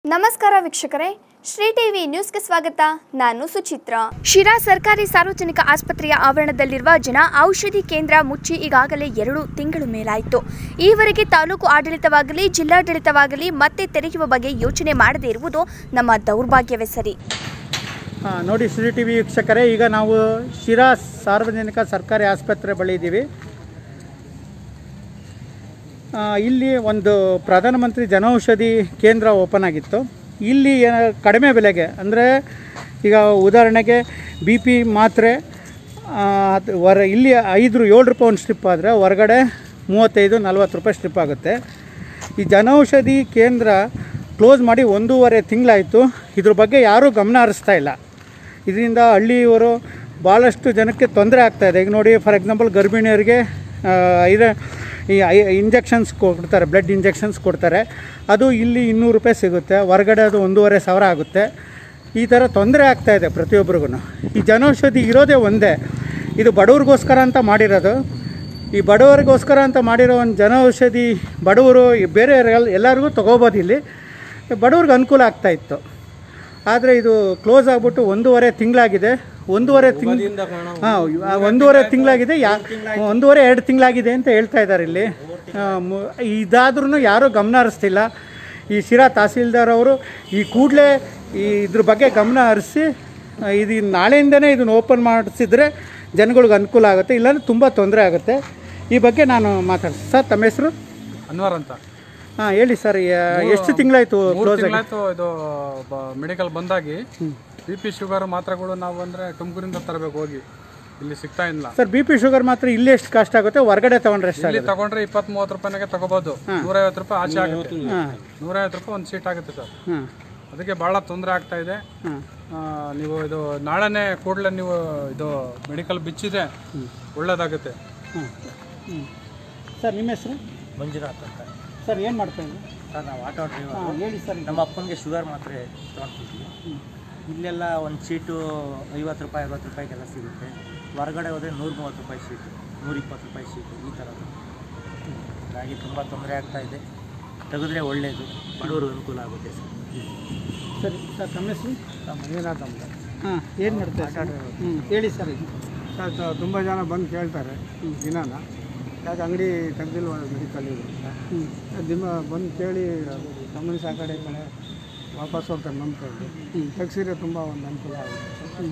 ನಮಸ್ಕಾರ ವೀಕ್ಷಕರೇ ಶ್ರೀ ಟಿವಿ ನ್ಯೂಸ್ಗೆ ಸ್ವಾಗತ ನಾನು ಸುಚಿತ್ರ ಶಿರಾ ಸರ್ಕಾರಿ ಸಾರ್ವಜನಿಕ ಆಸ್ಪತ್ರೆಯ ಆವರಣದಲ್ಲಿರುವ ಜನ ಔಷಧಿ ಕೇಂದ್ರ ಮುಚ್ಚಿ ಈಗಾಗಲೇ ಎರಡು ತಿಂಗಳು ಮೇಲಾಯಿತು ಈವರೆಗೆ ತಾಲೂಕು ಆಡಳಿತವಾಗಲಿ ಜಿಲ್ಲಾಡಳಿತವಾಗಲಿ ಮತ್ತೆ ತೆರೆಯುವ ಬಗ್ಗೆ ಯೋಚನೆ ಮಾಡದೇ ಇರುವುದು ನಮ್ಮ ದೌರ್ಭಾಗ್ಯವೇ ಸರಿ ಆ, ನೋಡಿ ಶ್ರೀ ಟಿ ವಿ ವೀಕ್ಷಕರೇ ಈಗ ನಾವು ಶಿರಾ ಸಾರ್ವಜನಿಕ ಸರ್ಕಾರಿ ಆಸ್ಪತ್ರೆ ಬಳಿ ಇದ್ದೀವಿ ಆ, ಇಲ್ಲಿ ಒಂದು ಪ್ರಧಾನಮಂತ್ರಿ ಜನೌಷಧಿ ಕೇಂದ್ರ ಓಪನ್ ಆಗಿತ್ತು ಇಲ್ಲಿ ಏನ- ಕಡಿಮೆ ಬೆಲೆಗೆ ಅಂದರೆ ಈಗ ಉದಾಹರಣೆಗೆ ಬಿ ಪಿ ಮಾತ್ರೆ ಆ, ಅದು ಹೊರ ಇಲ್ಲಿ ಐದು ಏಳು ರೂಪಾಯಿ ಒಂದು ಸ್ಟ್ರಿಪ್ ಆದರೆ ಹೊರಗಡೆ ಮೂವತ್ತೈದು ನಲ್ವತ್ತು ರೂಪಾಯಿ ಸ್ಟ್ರಿಪ್ ಆಗುತ್ತೆ ಈ ಜನೌಷಧಿ ಕೇಂದ್ರ ಕ್ಲೋಸ್ ಮಾಡಿ ಒಂದೂವರೆ ತಿಂಗಳಾಯಿತು ಇದ್ರ ಬಗ್ಗೆ ಯಾರೂ ಗಮನ ಹರಿಸ್ತಾ ಇಲ್ಲ ಇದರಿಂದ ಹಳ್ಳಿಯವರು ಭಾಳಷ್ಟು ಜನಕ್ಕೆ ತೊಂದರೆ ಆಗ್ತಾಯಿದೆ ಈಗ ನೋಡಿ ಫಾರ್ ಎಕ್ಸಾಂಪಲ್ ಗರ್ಭಿಣಿಯರಿಗೆ ಆ, ಐರ ಈ ಐ ಇಂಜೆಕ್ಷನ್ಸ್ ಕೊಡ್ತಾರೆ ಬ್ಲಡ್ ಇಂಜೆಕ್ಷನ್ಸ್ ಕೊಡ್ತಾರೆ ಅದು ಇಲ್ಲಿ ಇನ್ನೂರು ರೂಪಾಯಿ ಸಿಗುತ್ತೆ ಹೊರಗಡೆ ಅದು ಒಂದೂವರೆ ಸಾವಿರ ಆಗುತ್ತೆ ಈ ಥರ ತೊಂದರೆ ಆಗ್ತಾಯಿದೆ ಪ್ರತಿಯೊಬ್ಬರಿಗೂ ಈ ಜನೌಷಧಿ ಇರೋದೇ ಒಂದೇ ಇದು ಬಡವ್ರಿಗೋಸ್ಕರ ಅಂತ ಮಾಡಿರೋದು ಈ ಬಡವರಿಗೋಸ್ಕರ ಅಂತ ಮಾಡಿರೋ ಒಂದು ಜನೌಷಧಿ ಬಡವರು ಈ ಬೇರೆ ಎಲ್- ಎಲ್ಲರಿಗೂ ತೊಗೋಬೋದು ಇಲ್ಲಿ ಬಡವ್ರಿಗೆ ಅನುಕೂಲ ಆಗ್ತಾ ಇತ್ತು ಆದರೆ ಇದು ಕ್ಲೋಸ್ ಆಗಿಬಿಟ್ಟು ಒಂದೂವರೆ ತಿಂಗಳಾಗಿದೆ ಒಂದೂವರೆ ತಿಂಗ್ ಹಾಂ ಒಂದೂವರೆ ತಿಂಗಳಾಗಿದೆ ಯಾ ಒಂದೂವರೆ ಎರಡು ತಿಂಗಳಾಗಿದೆ ಅಂತ ಹೇಳ್ತಾ ಇದ್ದಾರೆ ಇಲ್ಲಿ ಇದಾದ್ರೂ ಯಾರೂ ಗಮನ ಹರಿಸ್ತಿಲ್ಲ ಈ ಶಿರಾ ತಹಸೀಲ್ದಾರ್ ಅವರು ಈ ಕೂಡಲೇ ಈ ಇದ್ರ ಬಗ್ಗೆ ಗಮನ ಹರಿಸಿ ಇದು ನಾಳೆಯಿಂದನೇ ಇದನ್ನು ಓಪನ್ ಮಾಡಿಸಿದ್ರೆ ಜನಗಳಿಗೆ ಅನುಕೂಲ ಆಗುತ್ತೆ ಇಲ್ಲಾಂದ್ರೆ ತುಂಬ ತೊಂದರೆ ಆಗುತ್ತೆ ಈ ಬಗ್ಗೆ ನಾನು ಮಾತಾಡ್ತೀನಿ ಸರ್ ತಮ್ಮ ಹೆಸರು ಅನ್ವರ್ ಅಂತ ಹಾಂ ಹೇಳಿ ಸರ್ ಎಷ್ಟು ತಿಂಗಳಾಯಿತು ಮೂರು ಕ್ಲೋಸ್ ಆಗಿ ತಿಂಗಳಾಯ್ತು ಇದು ಮೆಡಿಕಲ್ ಬಂದಾಗಿ ಬಿ ಪಿ ಶುಗರ್ ಮಾತ್ರೆಗಳು ನಾವು ಅಂದ್ರೆ ತುಮಕೂರಿಂದ ತರಬೇಕು ಹೋಗಿ ಇಲ್ಲಿ ಸಿಗ್ತಾ ಇಲ್ಲ ಸರ್ ಬಿ ಪಿ ಶುಗರ್ ಮಾತ್ರ ಇಲ್ಲಿ ಎಷ್ಟು ಕಾಸ್ಟ್ ಆಗುತ್ತೆ ಹೊರಗಡೆ ತೊಗೊಂಡ್ರೆ ಎಷ್ಟು ಇಲ್ಲಿ ತಗೊಂಡ್ರೆ ಇಪ್ಪತ್ತ್ ಮೂವತ್ತು ರೂಪಾಯಿನಾಗೆ ತಗೋಬಹುದು ನೂರೈವತ್ತು ರೂಪಾಯಿ ಆಚೆ ಆಗುತ್ತೆ ಹಾಂ ನೂರೈವತ್ತು ರೂಪಾಯಿ ಒಂದು ಸೀಟ್ ಆಗುತ್ತೆ ಸರ್ ಹಾಂ ಅದಕ್ಕೆ ಬಹಳ ತೊಂದರೆ ಆಗ್ತಾ ಇದೆ ಹಾಂ ಆ, ನೀವು ಇದು ನಾಳೆನೇ ಕೂಡಲೇ ನೀವು ಇದು ಮೆಡಿಕಲ್ ಬಿಚ್ಚಿದೆ ಒಳ್ಳೇದಾಗುತ್ತೆ ಹಾಂ ಹ್ಞೂ ಸರ್ ನಿಮ್ಮ ಹೆಸರು ಮಂಜುನಾಥ್ ಅಂತ ಸರ್ ಏನು ಮಾಡ್ತಾ ಇದ್ದೀವಿ ಸರ್ ನಾವು ಆಟೋ ಡ್ರೈವರ್ ಹಾಂ ಹೇಳಿ ಸರ್ ನಮ್ಮ ಅಪ್ಪನಿಗೆ ಶುಗರ್ ಮಾತ್ರೆ ತೊಗೊಳ್ತಿದ್ವಿ ಇಲ್ಲೆಲ್ಲ ಒಂದು ಶೀಟು ಐವತ್ತು ರೂಪಾಯಿ ಅರವತ್ತು ರೂಪಾಯಿಗೆಲ್ಲ ಸಿಗುತ್ತೆ ಹೊರಗಡೆ ಹೋದರೆ ನೂರ ಮೂವತ್ತು ರೂಪಾಯಿ ಶೀಟು ನೂರ ಇಪ್ಪತ್ತು ರೂಪಾಯಿ ಶೀಟು ಈ ಥರದ್ದು ಹಾಗಾಗಿ ತುಂಬ ತೊಂದರೆ ಆಗ್ತಾ ಇದೆ ತೆಗೆದ್ರೆ ಒಳ್ಳೆಯದು ಬಡವರು ಅನುಕೂಲ ಆಗುತ್ತೆ ಸರ್ ಸರಿ ಸರ್ ತಮ್ಮ ಹೆಸರು ಮಂಜುನಾಥ್ ಅಂತ ಹಾಂ ಏನು ಮಾಡ್ತಾ ಇದ್ದೀರಿ? ಹ್ಞೂ ಹೇಳಿ ಸರ್ ಈಗ ಸರ್ ತ- ತುಂಬ ಜನ ಬಂದು ಕೇಳ್ತಾರೆ ದಿನಾನ ಯಾಕೆ ಅಂಗಡಿ ತೆಗ್ದಿಲ್ವ ಮೆಡಿಕಲ್ ಇದು ಅಂತ ಹ್ಞೂ ದಿನ ಬಂದು ಕೇಳಿ ಗಮನಿಸಿ ಆ ಕಡೆ ಈ ಕಡೆ ವಾಪಸ್ ಹೋಗ್ತಾರೆ ನಂಬ್ಕೊಂಡು ತೆಗ್ಸಿದ್ರೆ ತುಂಬ ಒಂದು ಅನುಕೂಲ ಆಗುತ್ತೆ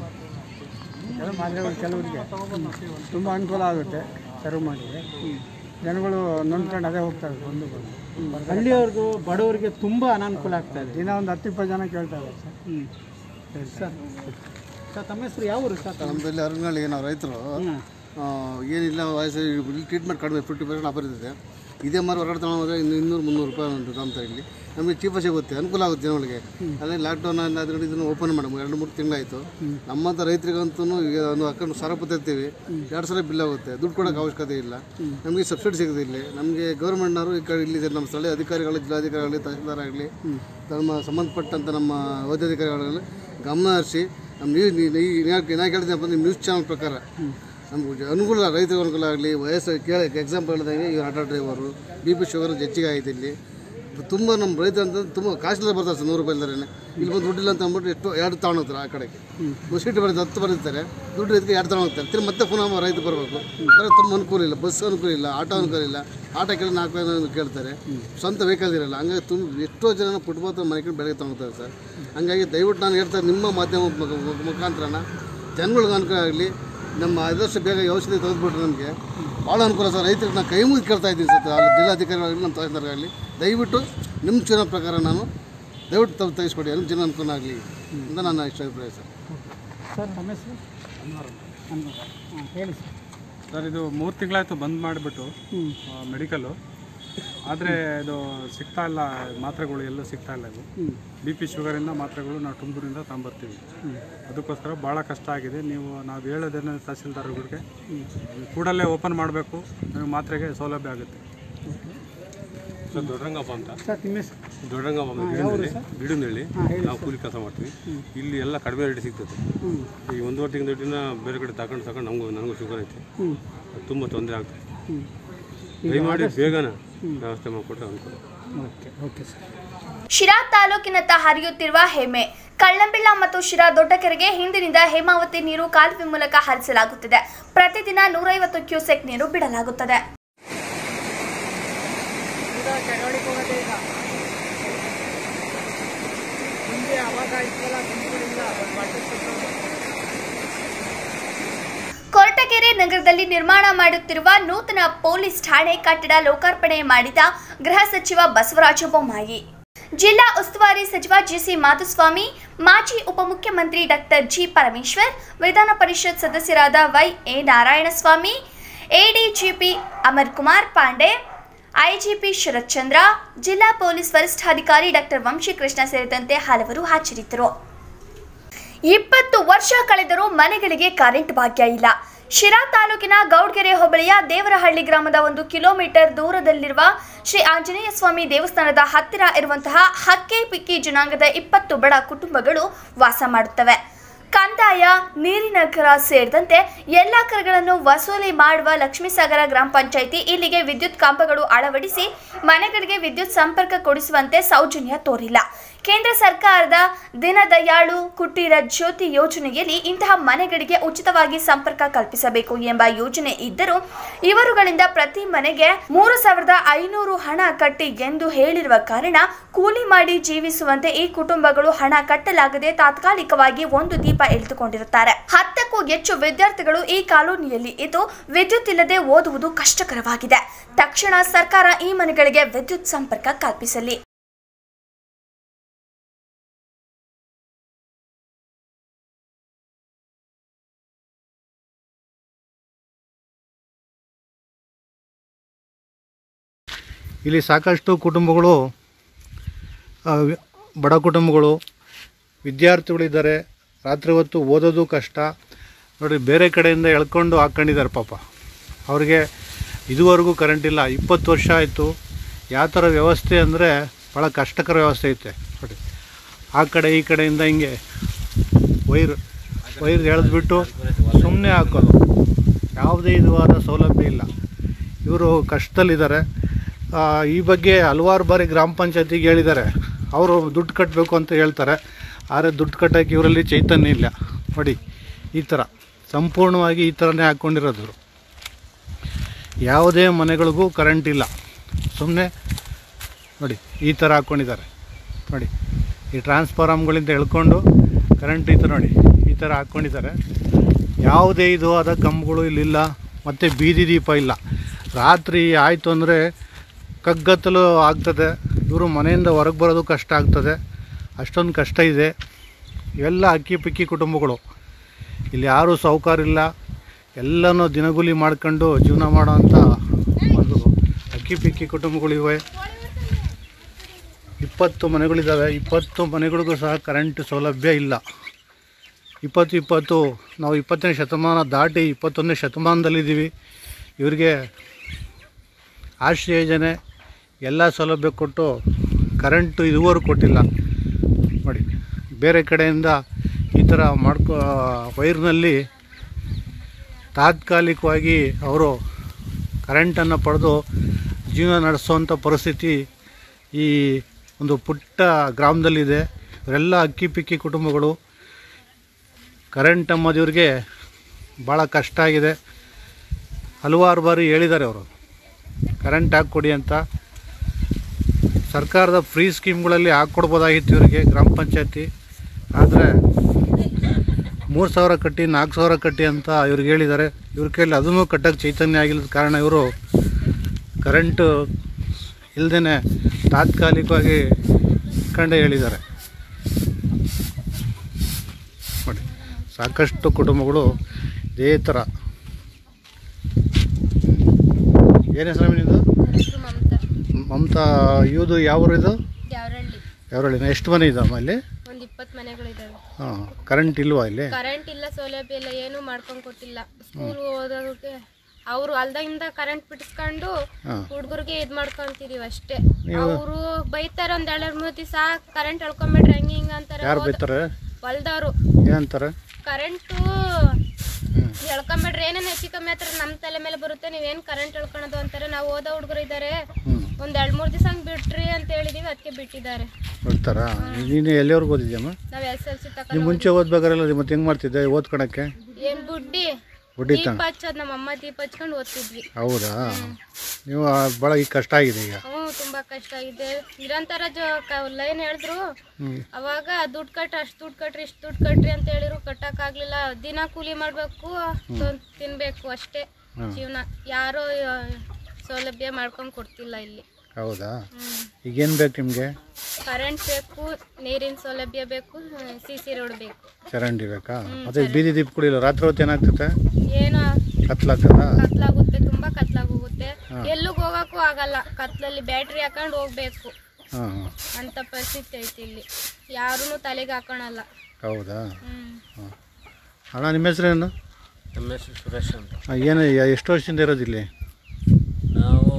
ಕೆಲವು ಮಾತ್ರೆಗಳು ಕೆಲವರಿಗೆ ತುಂಬ ಅನುಕೂಲ ಆಗುತ್ತೆ ಸರ್ವ್ ಮಾಡಿದರೆ ಜನಗಳು ನೊಂದ್ಕೊಂಡು ಅದೇ ಹೋಗ್ತಾರೆ ಬಂದು ಬಂದು ಹಳ್ಳಿಯವ್ರಿಗೂ ಬಡವರಿಗೆ ತುಂಬ ಅನಾನುಕೂಲ ಆಗ್ತಾ ಇದೆ ದಿನ ಒಂದು ಹತ್ತು ಇಪ್ಪತ್ತು ಜನ ಕೇಳ್ತಾ ಇದ್ದಾರೆ ಸರ್ ಹ್ಞೂ ಸರ್ ಸರ್ ತಮ್ಮ ಹೆಸರು ಯಾವ ಊರು ಸರ್ ತಮ್ಮ ನಮ್ಮದಲ್ಲಿ ಅರಣ್ಯಗಳಿಗೆ ನಾವು ರೈತರು ಆ, ಏನಿಲ್ಲ ವಯಸ್ಸು ಇಲ್ಲಿ ಟ್ರೀಟ್ಮೆಂಟ್ ಕಡಿಮೆ ಫಿಫ್ಟಿ ಪರ್ಸೆಂಟ್ ಆಫರ್ ಇದೆ ಇದೇ ಮಾರು ಹೊರಗಡೆ ತಗೊಂಡು ಹೋದರೆ ಇನ್ನು ಇನ್ನೂರು ಮುನ್ನೂರು ರೂಪಾಯಿ ಉಂಟು ತಗೊಂತಾರೆ ಇಲ್ಲಿ ನಮಗೆ ಚೀಪ ಸಿಗುತ್ತೆ ಅನುಕೂಲ ಆಗುತ್ತೆ ಜನಗಳಿಗೆ ಅದೇ ಲಾಕ್ಡೌನ್ ಆದ್ರೆ ಇದನ್ನು ಓಪನ್ ಮಾಡಿ ಎರಡು ಮೂರು ತಿಂಗಳಾಯಿತು ನಮ್ಮಂಥ ರೈತರಿಗಂತೂ ಈಗ ಒಂದು ಅಕೌಂಟ್ ಸರಪು ತರ್ತೀವಿ ಎರಡು ಸಲ ಬಿಲ್ ಆಗುತ್ತೆ ದುಡ್ಡು ಕೊಡೋಕೆ ಅವಶ್ಯಕತೆ ಇಲ್ಲ ನಮಗೆ ಸಬ್ಸಿಡಿ ಸಿಗುತ್ತೆ ಇಲ್ಲಿ ನಮಗೆ ಗೌರ್ಮೆಂಟ್ನವರು ಈ ಕಡೆ ಇಲ್ಲಿ ನಮ್ಮ ಸ್ಥಳೀಯ ಅಧಿಕಾರಿಗಳು ಜಿಲ್ಲಾಧಿಕಾರಿಗಳು ತಹಸೀಲ್ದಾರ್ ಆಗಲಿ ನಮ್ಮ ಸಂಬಂಧಪಟ್ಟಂಥ ನಮ್ಮ ವೈದ್ಯಾಧಿಕಾರಿಗಳಲ್ಲಿ ಗಮನ ಹರಿಸಿ ನಮ್ಮ ನ್ಯೂಸ್ ನಾ ಕೇಳಿದ್ನಪ್ಪ ನಿಮ್ಮ ನ್ಯೂಸ್ ಚಾನಲ್ ಪ್ರಕಾರ ನಮ್ಗೆ ಅನುಕೂಲ ರೈತರಿಗೆ ಅನುಕೂಲ ಆಗಲಿ ವಯಸ್ಸು ಕೇಳ ಎಕ್ಸಾಂಪಲ್ ಹೇಳಿದಂಗೆ ಇವ್ರು auto driver B P sugar ಹೆಚ್ಚಿಗೆ ಆಗಿದೆ ಇಲ್ಲಿ ತುಂಬ ನಮ್ಮ ರೈತ ಅಂತ ತುಂಬ ಕಾಸ್ಟ್ಲಿ ಬರ್ತಾರೆ ಸರ್ ನೂರು ರೂಪಾಯಿ ಇಲ್ದಾರೆ ಇಲ್ಲಿ ಬಂದು ದುಡ್ಡಿಲ್ಲ ಅಂತ ಅಂದ್ಬಿಟ್ಟು ಎಷ್ಟು ಎರಡು ತಗೊಂಡು ಹೋಗ್ತಾರೆ ಆ ಕಡೆಗೆ ಸೀಟ್ ಬರೆದು ಹತ್ತು ಬರೀತಾರೆ ದುಡ್ಡು ಇದಕ್ಕೆ ಎರಡು ತಗೊಂಡು ಹೋಗ್ತಾರೆ ತಿರ್ಗಿ ಮತ್ತೆ ಪುನಃ ರೈತ ಬರಬೇಕು ಬರೋ ತುಂಬ ಅನುಕೂಲ ಇಲ್ಲ ಬಸ್ ಅನುಕೂಲ ಇಲ್ಲ ಆಟೋ ಅನುಕೂಲ ಇಲ್ಲ ಆಟೋ ಕೇಳಿ ನಾಲ್ಕು ರೂಪಾಯಿ ಕೇಳ್ತಾರೆ ಸ್ವಂತ ವೆಹಿಕಲ್ ಇರಲ್ಲ ಹಂಗಾಗಿ ತುಂಬ ಎಷ್ಟೋ ಜನ ಪುಟ್ಬಾತ್ ಮನೆ ಕಡೆ ಬೆಳಗ್ಗೆ ತಗೊಳ್ತಾರೆ ಸರ್ ಹಂಗಾಗಿ ದಯವಿಟ್ಟು ನಾನು ಹೇಳ್ತಾರೆ ನಿಮ್ಮ ಮಾಧ್ಯಮ ಮುಖ- ಮುಖ- ಮುಖಾಂತರನ ಜನಗಳಿಗೆ ಅನುಕೂಲ ಆಗಲಿ ನಮ್ಮ ಆದಷ್ಟು ಬೇಗ ಔಷಧಿ ತೆಗೆದುಬಿಟ್ರೆ ನಮಗೆ ಭಾಳ ಅನುಕೂಲ ಸರ್ ರೈತರಿಗೆ ನಾನು ಕೈ ಮುಗಿದು ಕೇಳ್ತಾ ಇದ್ದೀನಿ ಸರ್ ಅಲ್ಲಿ ಜಿಲ್ಲಾಧಿಕಾರಿಗಳಾಗಲಿ ನಮ್ಮ ತಹಸೀಲ್ದಾರಾಗಲಿ ದಯವಿಟ್ಟು ನಿಮ್ಮ ಚುನಾವ ಪ್ರಕಾರ ನಾನು ದಯವಿಟ್ಟು ತೆಗೆದು ತೆಗೆಸ್ಕೊಡಿ ನಿಮ್ಮ ಜನ ಅನುಕೂಲ ಆಗಲಿ ಅಂತ ನನ್ನ ಇಷ್ಟ ಅಭಿಪ್ರಾಯ ಸರ್ ಸರ್ ತಮ್ಮ ಹೆಸರು ಅನ್ವರ್ ಹಾಂ ಹೇಳಿ ಸರ್ ಸರ್ ಇದು ಮೂರು ತಿಂಗಳಾಯ್ತು ಬಂದ್ ಮಾಡಿಬಿಟ್ಟು ಹ್ಞೂ ಮೆಡಿಕಲ್ಲು ಆದರೆ ಇದು ಸಿಗ್ತಾ ಇಲ್ಲ ಮಾತ್ರೆಗಳು ಎಲ್ಲೂ ಸಿಗ್ತಾ ಇಲ್ಲ ಇದು ಹ್ಞೂ ಬಿ ಪಿ ಶುಗರಿಂದ ಮಾತ್ರೆಗಳು ನಾವು ತುಮಕೂರಿಂದ ತಗೊಂಬರ್ತೀವಿ ಅದಕ್ಕೋಸ್ಕರ ಭಾಳ ಕಷ್ಟ ಆಗಿದೆ ನೀವು ನಾವು ಹೇಳೋದೇನು ತಹಸೀಲ್ದಾರ್ಗಳಿಗೆ ಕೂಡಲೇ ಓಪನ್ ಮಾಡಬೇಕು ನಿಮಗೆ ಮಾತ್ರೆಗೆ ಸೌಲಭ್ಯ ಆಗುತ್ತೆ ಸರ್ ದೊಡ್ಡರಂಗಪ್ಪ ಅಂತ ಸರ್ ನಿಮ್ಮ ಹೆಸರು ದೊಡ್ಡರಂಗಪ್ಪ ಅಂತ ಗಿಡನಹಳ್ಳಿ ಗಿಡನಹಳ್ಳಿ ನಾವು ಕೂಲಿ ಕೆಲಸ ಮಾಡ್ತೀವಿ ಇಲ್ಲಿ ಎಲ್ಲ ಕಡಿಮೆ ರೇಟ್ ಸಿಗ್ತದೆ ಹ್ಞೂ ಈ ಒಂದೂವರೆ ತಿಂಗಳ ದುಡ್ಡಿನ ಬೇರೆ ಕಡೆ ತಗೊಂಡು ತಗೊಂಡು ನಮಗೂ ನನಗೂ ಶುಗರ್ ಐತೆ ಹ್ಞೂ ಅದು ತುಂಬ ತೊಂದರೆ ಆಗ್ತದೆ ಹ್ಞೂ ದಯಮಾಡಿ ಬೇಗನ ವ್ಯವಸ್ಥೆ ಮಾಡಿಕೊಟ್ರೆ ಅನುಕೂಲ ಓಕೆ ಓಕೆ ಸರ್ ಶಿರಾ ತಾಲೂಕಿನತ್ತ ಹರಿಯುತ್ತಿರುವ ಹೆಮ್ಮೆ ಕಳ್ಳಂಬೆಳ್ಳ ಮತ್ತು ಶಿರಾ ದೊಡ್ಡಕೆರೆಗೆ ಹಿಂದಿನಿಂದ ಹೇಮಾವತಿ ನೀರು ಕಾಲುವೆ ಮೂಲಕ ಹರಿಸಲಾಗುತ್ತಿದೆ ಪ್ರತಿದಿನ ನೂರೈವತ್ತು ಕ್ಯೂಸೆಕ್ ನೀರು ಬಿಡಲಾಗುತ್ತದೆ ಕೊರಟಗೆರೆ ನಗರದಲ್ಲಿ ನಿರ್ಮಾಣ ಮಾಡುತ್ತಿರುವ ನೂತನ ಪೊಲೀಸ್ ಠಾಣೆ ಕಟ್ಟಡ ಲೋಕಾರ್ಪಣೆ ಮಾಡಿದ ಗೃಹ ಸಚಿವ ಬಸವರಾಜ ಬೊಮ್ಮಾಯಿ ಜಿಲ್ಲಾ ಉಸ್ತುವಾರಿ ಸಚಿವ ಜಿಸಿ ಮಾಧುಸ್ವಾಮಿ ಮಾಜಿ ಉಪಮುಖ್ಯಮಂತ್ರಿ ಡಾಕ್ಟರ್ ಜಿ ಪರಮೇಶ್ವರ್ ವಿಧಾನ ಪರಿಷತ್ ಸದಸ್ಯರಾದ Y A Narayanaswamy ADGP Amar Kumar Pandey IGP Sharath Chandra ಜಿಲ್ಲಾ ಪೊಲೀಸ್ ವರಿಷ್ಠಾಧಿಕಾರಿ ಡಾಕ್ಟರ್ ವಂಶೀಕೃಷ್ಣ ಸೇರಿದಂತೆ ಹಲವರು ಹಾಜರಿದ್ದರು ಇಪ್ಪತ್ತು ವರ್ಷ ಕಳೆದರೂ ಮನೆಗಳಿಗೆ ಕರೆಂಟ್ ಭಾಗ್ಯ ಇಲ್ಲ ಶಿರಾ ತಾಲೂಕಿನ ಗೌಡ್ಗೆರೆ ಹೋಬಳಿಯ ದೇವರಹಳ್ಳಿ ಗ್ರಾಮದ ಒಂದು ಕಿಲೋಮೀಟರ್ ದೂರದಲ್ಲಿರುವ ಶ್ರೀ ಆಂಜನೇಯ ಸ್ವಾಮಿ ದೇವಸ್ಥಾನದ ಹತ್ತಿರ ಇರುವಂತಹ ಹಕ್ಕೆ ಪಿಕ್ಕಿ ಜನಾಂಗದ ಇಪ್ಪತ್ತು ಬಡ ಕುಟುಂಬಗಳು ವಾಸ ಮಾಡುತ್ತವೆ ಕಂದಾಯ ನೀರಿನ ಕರ ಸೇರಿದಂತೆ ಎಲ್ಲ ಕರಗಳನ್ನು ವಸೂಲಿ ಮಾಡುವ ಲಕ್ಷ್ಮೀಸಾಗರ ಗ್ರಾಮ ಪಂಚಾಯಿತಿ ಇಲ್ಲಿಗೆ ವಿದ್ಯುತ್ ಕಂಬಗಳು ಅಳವಡಿಸಿ ಮನೆಗಳಿಗೆ ವಿದ್ಯುತ್ ಸಂಪರ್ಕ ಕೊಡಿಸುವಂತೆ ಸೌಜನ್ಯ ತೋರಿಲ್ಲ ಕೇಂದ್ರ ಸರ್ಕಾರದ ದೀನದಯಾಳು ಕುಟೀರ ಜ್ಯೋತಿ ಯೋಜನೆಯಲ್ಲಿ ಇಂತಹ ಮನೆಗಳಿಗೆ ಉಚಿತವಾಗಿ ಸಂಪರ್ಕ ಕಲ್ಪಿಸಬೇಕು ಎಂಬ ಯೋಜನೆ ಇದ್ದರೂ ಇವರುಗಳಿಂದ ಪ್ರತಿ ಮನೆಗೆ ಮೂರು ಸಾವಿರದ ಐನೂರು ಹಣ ಕಟ್ಟಿ ಎಂದು ಹೇಳಿರುವ ಕಾರಣ ಕೂಲಿ ಮಾಡಿ ಜೀವಿಸುವಂತೆ ಈ ಕುಟುಂಬಗಳು ಹಣ ಕಟ್ಟಲಾಗದೆ ತಾತ್ಕಾಲಿಕವಾಗಿ ಒಂದು ದೀಪ ಎಳೆದುಕೊಂಡಿರುತ್ತಾರೆ ಹತ್ತಕ್ಕೂ ಹೆಚ್ಚು ವಿದ್ಯಾರ್ಥಿಗಳು ಈ ಕಾಲೋನಿಯಲ್ಲಿ ಇದ್ದು ವಿದ್ಯುತ್ ಇಲ್ಲದೆ ಓದುವುದು ಕಷ್ಟಕರವಾಗಿದೆ ತಕ್ಷಣ ಸರ್ಕಾರ ಈ ಮನೆಗಳಿಗೆ ವಿದ್ಯುತ್ ಸಂಪರ್ಕ ಕಲ್ಪಿಸಲಿ ಇಲ್ಲಿ ಸಾಕಷ್ಟು ಕುಟುಂಬಗಳು ಆ, ವಿ- ಬಡ ಕುಟುಂಬಗಳು ವಿದ್ಯಾರ್ಥಿಗಳಿದ್ದಾರೆ ರಾತ್ರಿ ಹೊತ್ತು ಓದೋದು ಕಷ್ಟ ನೋಡಿರಿ ಬೇರೆ ಕಡೆಯಿಂದ ಎಳ್ಕೊಂಡು ಹಾಕ್ಕೊಂಡಿದ್ದಾರೆ ಪಾಪ ಅವ್ರಿಗೆ ಇದುವರೆಗೂ ಕರೆಂಟ್ ಇಲ್ಲ ಇಪ್ಪತ್ತು ವರ್ಷ ಆಯಿತು ಯಾವ ಥರ ವ್ಯವಸ್ಥೆ ಅಂದರೆ ಭಾಳ ಕಷ್ಟಕರ ವ್ಯವಸ್ಥೆ ಐತೆ ನೋಡಿ ಆ ಕಡೆ ಈ ಕಡೆಯಿಂದ ಹಿಂಗೆ ವೈರ್ ವೈರ್ ಎಳೆದ್ಬಿಟ್ಟು ಸುಮ್ಮನೆ ಹಾಕೋದು ಯಾವುದೇ ಇದುವಾದ ಸೌಲಭ್ಯ ಇಲ್ಲ ಇವರು ಕಷ್ಟದಲ್ಲಿದ್ದಾರೆ ಆ, ಈ ಬಗ್ಗೆ ಹಲವಾರು ಬಾರಿ ಗ್ರಾಮ ಪಂಚಾಯತಿಗೆ ಹೇಳಿದ್ದಾರೆ ಅವರು ದುಡ್ಡು ಕಟ್ಟಬೇಕು ಅಂತ ಹೇಳ್ತಾರೆ ಆದರೆ ದುಡ್ಡು ಕಟ್ಟೋಕ್ಕೆ ಇವರಲ್ಲಿ ಚೈತನ್ಯ ಇಲ್ಲ ನೋಡಿ ಈ ಥರ ಸಂಪೂರ್ಣವಾಗಿ ಈ ಥರನೇ ಹಾಕ್ಕೊಂಡಿರೋದು ಇವ್ರು. ಯಾವುದೇ ಮನೆಗಳಿಗೂ ಕರೆಂಟ್ ಇಲ್ಲ ಸುಮ್ಮನೆ ನೋಡಿ ಈ ಥರ ಹಾಕ್ಕೊಂಡಿದ್ದಾರೆ ನೋಡಿ ಈ ಟ್ರಾನ್ಸ್ಫಾರಮ್ಗಳಿಂದ ಎಳ್ಕೊಂಡು ಕರೆಂಟ್ ಈ ಥರ ನೋಡಿ ಈ ಥರ ಹಾಕ್ಕೊಂಡಿದ್ದಾರೆ ಯಾವುದೇ ಇದು ಆದ ಕಂಬಗಳು ಇಲ್ಲಿಲ್ಲ ಮತ್ತು ಬೀದಿ ದೀಪ ಇಲ್ಲ ರಾತ್ರಿ ಆಯಿತು ಅಂದರೆ ಕಗ್ಗತ್ತಲು ಆಗ್ತದೆ ಇವರು ಮನೆಯಿಂದ ಹೊರಗೆ ಬರೋದು ಕಷ್ಟ ಆಗ್ತದೆ ಅಷ್ಟೊಂದು ಕಷ್ಟ ಇದೆ ಇವೆಲ್ಲ ಅಕ್ಕಿ ಪಿಕ್ಕಿ ಕುಟುಂಬಗಳು ಇಲ್ಲಿ ಯಾರೂ ಸಾಹುಕಾರ ಇಲ್ಲ ಎಲ್ಲನೂ ದಿನಗೂಲಿ ಮಾಡ್ಕೊಂಡು ಜೀವನ ಮಾಡೋವಂಥ ಒಂದು ಅಕ್ಕಿ ಪಿಕ್ಕಿ ಕುಟುಂಬಗಳಿವೆ ಇಪ್ಪತ್ತು ಮನೆಗಳಿದ್ದಾವೆ ಇಪ್ಪತ್ತು ಮನೆಗಳಿಗೂ ಸಹ ಕರೆಂಟ್ ಸೌಲಭ್ಯ ಇಲ್ಲ ಇಪ್ಪತ್ತು ಇಪ್ಪತ್ತು ನಾವು ಇಪ್ಪತ್ತನೇ ಶತಮಾನ ದಾಟಿ ಇಪ್ಪತ್ತೊಂದನೇ ಶತಮಾನದಲ್ಲಿದ್ದೀವಿ ಇವರಿಗೆ ಆಶ್ರಯ ಯೋಜನೆ ಎಲ್ಲ ಸೌಲಭ್ಯ ಕೊಟ್ಟು ಕರೆಂಟು ಇದುವರೆಗೂ ಕೊಟ್ಟಿಲ್ಲ ನೋಡಿ ಬೇರೆ ಕಡೆಯಿಂದ ಈ ಥರ ಮಾಡ್ಕೊ ವೈರ್ನಲ್ಲಿ ತಾತ್ಕಾಲಿಕವಾಗಿ ಅವರು ಕರೆಂಟನ್ನು ಪಡೆದು ಜೀವನ ನಡೆಸುವಂಥ ಪರಿಸ್ಥಿತಿ ಈ ಒಂದು ಪುಟ್ಟ ಗ್ರಾಮದಲ್ಲಿದೆ ಇವರೆಲ್ಲ ಅಕ್ಕಿ ಪಿಕ್ಕಿ ಕುಟುಂಬಗಳು ಕರೆಂಟ್ ಅನ್ನೋದು ಇವ್ರಿಗೆ ಭಾಳ ಕಷ್ಟ ಆಗಿದೆ ಹಲವಾರು ಬಾರಿ ಹೇಳಿದ್ದಾರೆ ಅವರು ಕರೆಂಟ್ ಹಾಕ್ಕೊಡಿ ಅಂತ ಸರ್ಕಾರದ ಫ್ರೀ ಸ್ಕೀಮ್ಗಳಲ್ಲಿ ಹಾಕ್ಕೊಡ್ಬೋದಾಗಿತ್ತು ಇವರಿಗೆ ಗ್ರಾಮ ಪಂಚಾಯತಿ ಆದರೆ ಮೂರು ಸಾವಿರ ಕಟ್ಟಿ ನಾಲ್ಕು ಸಾವಿರ ಕಟ್ಟಿ ಅಂತ ಇವ್ರಿಗೆ ಹೇಳಿದ್ದಾರೆ ಇವ್ರ ಕೈಯಲ್ಲಿ ಅದನ್ನು ಕಟ್ಟೋಕ್ಕೆ ಚೈತನ್ಯ ಆಗಿಲ್ಲದ ಕಾರಣ ಇವರು ಕರೆಂಟು ಇಲ್ಲದೇ ತಾತ್ಕಾಲಿಕವಾಗಿ ಕಂಡೇ ಹೇಳಿದ್ದಾರೆ ನೋಡಿ ಸಾಕಷ್ಟು ಕುಟುಂಬಗಳು ಇದೇ ಥರ ಏನು ಹೆಸರು ನಿಂದು ಹೆಸರು ಮಮತಾ ಮಮತಾ ಇವುದು ಯಾವ ಊರು ಇದು ಯಾವರಳ್ಳಿ ಯಾವರಳ್ಳಿನ ಎಷ್ಟು ಮನೆ ಇದಾವೆ ಅಲ್ಲಿ ಒಂದು ಇಪ್ಪತ್ತು ಮನೆಗಳಿದಾವೆ ಹಾಂ ಕರೆಂಟ್ ಇಲ್ವಾ ಇಲ್ಲಿ ಕರೆಂಟ್ ಇಲ್ಲ ಸೌಲಭ್ಯ ಇಲ್ಲ ಏನು ಮಾಡ್ಕೊಂಡ್ ಕೊಟ್ಟಿಲ್ಲ ಸ್ಕೂಲ್ ಓದೋದಕ್ಕೆ ಅವರು ಅಲ್ದಾಗಿಂದ ಕರೆಂಟ್ ಬಿಡಿಸ್ಕೊಂಡು ಹಾಂ ಹುಡುಗರಿಗೆ ಇದ್ ಮಾಡ್ಕೊಂತಿದೀವಿ ಅಷ್ಟೇ ಅವರು ಬೈತಾರ ಒಂದ್ ಎರಡ್ ಮೂರ್ ದಿವಸ ಕರೆಂಟ್ ಎಳ್ಕೊಂಬಿಡ್ರಿ ಹಂಗ ಹಿಂಗ ಅಂತಾರೆ ಯಾರು ಬೈತಾರೆ ಹೊಲ್ದವ್ರು ಏನಂತಾರೆ ಕರೆಂಟು ಎಳ್ಕೊಂಬಿಡ್ರಿ ಏನೇನು ಹೆಚ್ಚು ಕಮ್ಮಿ ಆತರ ನಮ್ಮ ತಲೆ ಮೇಲೆ ಬರುತ್ತೆ ನೀವೇನು ಕರೆಂಟ್ ಎಳ್ಕೊಳೋದು ಅಂತಾರೆ ನಾವು ಓದೋ ಹುಡುಗರು ಇದ್ದಾರೆ ಹ್ಞೂ ಒಂದ್ ಎರಡ್ ಮೂರ್ ದಿವಸ ಹಂಗ್ ಬಿಟ್ರಿ ಅಂತ ಹೇಳಿದೀವಿ ಅದಕ್ಕೆ ಬಿಟ್ಟಿದ್ದಾರೆ ಬಿಡ್ತಾರಾ ನೀನು ಎಲ್ಲಿವರೆಗೂ ಓದಿದ್ಯಮ್ಮ ನಾವ್ ಎಸ್ ಎಲ್ ಸಿ ನೀವು ತಕೊಂಡ್ ಮುಂಚೆ ಓದ್ಬೇಕಾರೆಲ್ಲ ಮತ್ತೆ ಹೆಂಗೆ ಮಾಡ್ತಿದ್ದೆ ಓದ್ಕೊಳಕ್ಕೆ ಏನ್ ಬುಡ್ಡಿ ಬುಡ್ಡಿ ದೀಪ ತಗೊಂಡು ಹಚ್ಚೋದ್ ನಮ್ಮ ಅಮ್ಮ ದೀಪ ಹಚ್ಕೊಂಡು ಓದ್ತಿದ್ವಿ ಹೌದಾ ನೀವು ಭಾಳ ಈಗ ಕಷ್ಟ ಆಗಿದೆ ಈಗ ಹ್ಞೂ ತುಂಬಾ ಕಷ್ಟ ಇದೆ ನಿರಂತರ ಲೈನ್ ಹೇಳಿದ್ರು ಹ್ಞೂ ಅವಾಗ ದುಡ್ಡು ಕಟ್ಟಿ ಅಷ್ಟು ದುಡ್ಡು ಕಟ್ರಿ ಇಷ್ಟು ದುಡ್ಡು ಕಟ್ರಿ ಅಂತ ಹೇಳಿದ್ರು ಕಟ್ಟಕ್ ಆಗ್ಲಿಲ್ಲ ದಿನ ಕೂಲಿ ಮಾಡ್ಬೇಕು ತೊಂದ್ ತಿನ್ಬೇಕು ಅಷ್ಟೇ ಜೀವನ ಯಾರೋ ಆ, ಸೌಲಭ್ಯ ಮಾಡ್ಕೊಂಡ್ ಕೊಡ್ತಿಲ್ಲ ಇಲ್ಲಿ ಹೌದಾ ಹ್ಮ್ ಈಗೇನು ಬೇಕು ನಿಮಗೆ ಕರೆಂಟ್ ಬೇಕು ನೀರಿನ ಸೌಲಭ್ಯ ಬೇಕು ಸಿ ಸಿ ರೋಡ್ ಬೇಕು ಚರಂಡಿ ಬೇಕಾ ಮತ್ತೆ ಬೀದಿ ದೀಪಗಳು ಇಲ್ಲ ರಾತ್ರಿ ಹೊತ್ತು ಏನಾಗ್ತದೆ ಏನೋ ಕತ್ಲಾಗ್ತದ ಕತ್ಲಾಗುತ್ತೆ ತುಂಬಾ ಕತ್ಲಾಗೋಗುತ್ತೆ ಎಲ್ಲಿಗ್ ಹೋಗಕ್ಕೂ ಆಗಲ್ಲ ಕತ್ಲಲ್ಲಿ ಬ್ಯಾಟ್ರಿ ಹಾಕೊಂಡು ಹೋಗ್ಬೇಕು ಹಾಂ ಹಾಂ ಅಂತ ಪರಿಸ್ಥಿತಿ ಐತಿ ಇಲ್ಲಿ ಯಾರೂ ತಲೆಗೆ ಹಾಕೊಳಲ್ಲ ಹೌದಾ ಹ್ಮ್ ಹಾಂ ಅಣ್ಣ ನಿಮ್ಮ ಹೆಸರೇನು ನಮ್ಮ ಹೆಸರು ಸುರೇಶ್ ಅಂತ ಆ, ಏನು ಯ- ಎಷ್ಟು ವರ್ಷದಿಂದ ಇರೋದು ಇಲ್ಲಿ ನಾವು